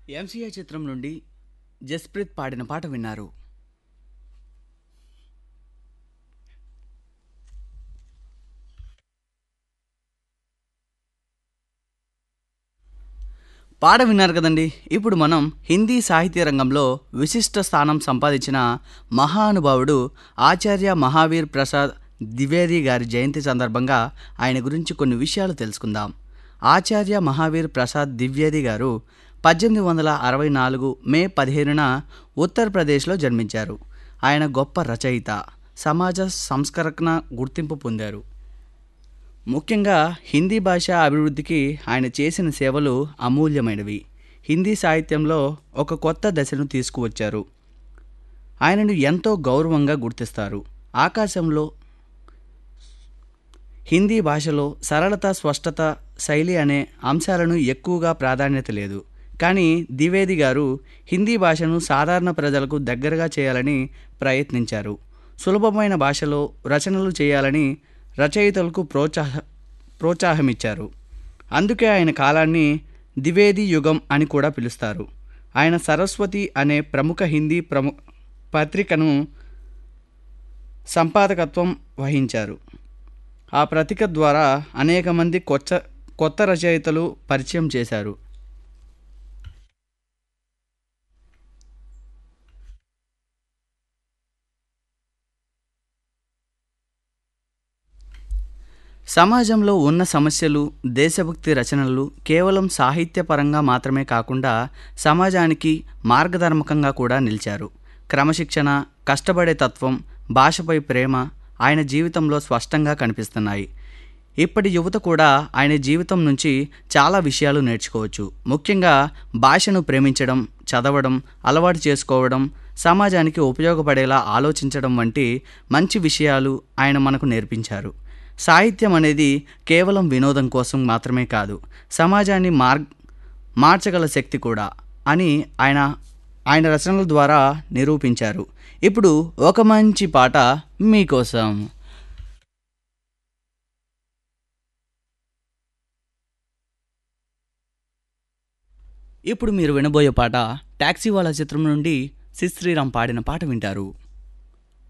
MCA చిత్రం నుండి జస్ప్రీత్ పాడిన పాట విన్నారు పాట విన్నారు కదండి ఇప్పుడు మనం హిందీ సాహిత్య రంగంలో విశిష్ట స్థానం సంపాదించిన మహానుభావుడు ఆచార్య మహావీర్ ప్రసాద్ ద్వివేది గారి జయంతి సందర్భంగా ఆయన గురించి కొన్ని విషయాలు తెలుసుకుందాం ఆచార్య మహావీర్ ప్రసాద్ ద్వివేది గారు పద్దెనిమిది వందల అరవై నాలుగు మే పదిహేనున ఉత్తరప్రదేశ్లో జన్మించారు ఆయన గొప్ప రచయిత సమాజ సంస్కరణ గుర్తింపు పొందారు ముఖ్యంగా హిందీ భాష అభివృద్ధికి ఆయన చేసిన సేవలు అమూల్యమైనవి హిందీ సాహిత్యంలో ఒక కొత్త దశను తీసుకువచ్చారు ఆయనను ఎంతో గౌరవంగా గుర్తిస్తారు ఆకాశంలో హిందీ భాషలో సరళత స్పష్టత శైలి అనే అంశాలను ఎక్కువగా ప్రాధాన్యత లేదు కానీ ద్వివేది గారు హిందీ భాషను సాధారణ ప్రజలకు దగ్గరగా చేయాలని ప్రయత్నించారు సులభమైన భాషలో రచనలు చేయాలని రచయితలకు ప్రోత్సాహ ప్రోత్సాహమిచ్చారు అందుకే ఆయన కాలాన్ని ద్వివేది యుగం అని కూడా పిలుస్తారు ఆయన సరస్వతి అనే ప్రముఖ హిందీ ప్రము పత్రికను సంపాదకత్వం వహించారు ఆ పత్రిక ద్వారా అనేక మంది కొత్త కొత్త రచయితలు పరిచయం చేశారు సమాజంలో ఉన్న సమస్యలు దేశభక్తి రచనలు కేవలం సాహిత్యపరంగా మాత్రమే కాకుండా సమాజానికి మార్గధర్మకంగా కూడా నిలిచారు క్రమశిక్షణ కష్టపడే తత్వం భాషపై ప్రేమ ఆయన జీవితంలో స్పష్టంగా కనిపిస్తున్నాయి ఇప్పటి యువత కూడా ఆయన జీవితం నుంచి చాలా విషయాలు నేర్చుకోవచ్చు ముఖ్యంగా భాషను ప్రేమించడం చదవడం అలవాటు చేసుకోవడం సమాజానికి ఉపయోగపడేలా ఆలోచించడం వంటి మంచి విషయాలు ఆయన మనకు నేర్పించారు సాహిత్యం అనేది కేవలం వినోదం కోసం మాత్రమే కాదు సమాజాన్ని మార్ మార్చగల శక్తి కూడా అని ఆయన ఆయన రచనల ద్వారా నిరూపించారు ఇప్పుడు ఒక మంచి పాట మీకోసం ఇప్పుడు మీరు వినబోయే పాట టాక్సీ వాళ్ళ చిత్రం నుండి సిద్ శ్రీరామ్ పాడిన పాట వింటారు